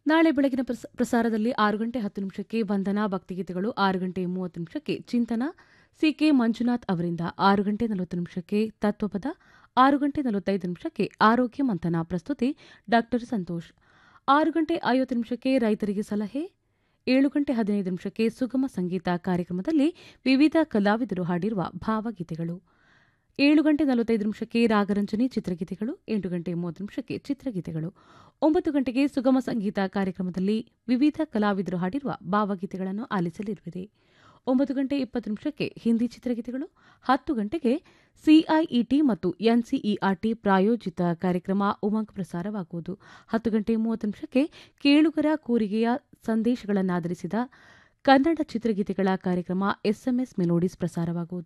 ನಾಳೆ ಬೆಳಗಿನ ಪ್ರಸ- ಪ್ರಸಾರದಲ್ಲಿ ಆರು ಗಂಟೆ ಹತ್ತು ನಿಮಿಷಕ್ಕೆ ವಂದನಾ ಭಕ್ತಿಗೀತೆಗಳು ಆರು ಗಂಟೆ ಮೂವತ್ತು ನಿಮಿಷಕ್ಕೆ ಚಿಂತನ ಸಿಕೆ ಮಂಜುನಾಥ್ ಅವರಿಂದ ಆರು ಗಂಟೆ ನಲವತ್ತು ನಿಮಿಷಕ್ಕೆ ತತ್ವಪದ ಆರು ಗಂಟೆ ನಲವತ್ತೈದು ನಿಮಿಷಕ್ಕೆ ಆರೋಗ್ಯ ಮಂಥನ ಪ್ರಸ್ತುತಿ ಡಾಕ್ಟರ್ ಸಂತೋಷ್ ಆರು ಗಂಟೆ ಐವತ್ತು ನಿಮಿಷಕ್ಕೆ ರೈತರಿಗೆ ಸಲಹೆ ಏಳು ಗಂಟೆ ಹದಿನೈದು ನಿಮಿಷಕ್ಕೆ ಸುಗಮ ಸಂಗೀತ ಕಾರ್ಯಕ್ರಮದಲ್ಲಿ ವಿವಿಧ ಕಲಾವಿದರು ಹಾಡಿರುವ ಭಾವಗೀತೆಗಳು ಏಳು ಗಂಟೆ ನಲವತ್ತೈದು ನಿಮಿಷಕ್ಕೆ ರಾಗರಂಜನಿ ಚಿತ್ರಗೀತೆಗಳು ಎಂಟು ಗಂಟೆ ಮೂವತ್ತು ನಿಮಿಷಕ್ಕೆ ಚಿತ್ರಗೀತೆಗಳು ಒಂಬತ್ತು ಗಂಟೆಗೆ ಸುಗಮ ಸಂಗೀತ ಕಾರ್ಯಕ್ರಮದಲ್ಲಿ ವಿವಿಧ ಕಲಾವಿದರು ಹಾಡಿರುವ ಭಾವಗೀತೆಗಳನ್ನು ಆಲಿಸಲಿರುವಿರಿ ಒಂಬತ್ತು ಗಂಟೆ ಇಪ್ಪತ್ತು ನಿಮಿಷಕ್ಕೆ ಹಿಂದಿ ಚಿತ್ರಗೀತೆಗಳು ಹತ್ತು ಗಂಟೆಗೆ ಸಿಐಇಟಿ ಮತ್ತು ಎನ್ಸಿಇಆರ್ಟಿ ಪ್ರಾಯೋಜಿತ ಕಾರ್ಯಕ್ರಮ ಉಮಂಗ್ ಪ್ರಸಾರವಾಗುವುದು ಹತ್ತು ಗಂಟೆ ಮೂವತ್ತು ನಿಮಿಷಕ್ಕೆ ಕೇಳುಗರ ಕೂರಿಗೆಯ ಸಂದೇಶಗಳನ್ನಾಧರಿಸಿದ ಕನ್ನಡ ಚಿತ್ರಗೀತೆಗಳ ಕಾರ್ಯಕ್ರಮ ಎಸ್ಎಂಎಸ್ ಮೆಲೋಡಿಸ್ ಪ್ರಸಾರವಾಗುವುದು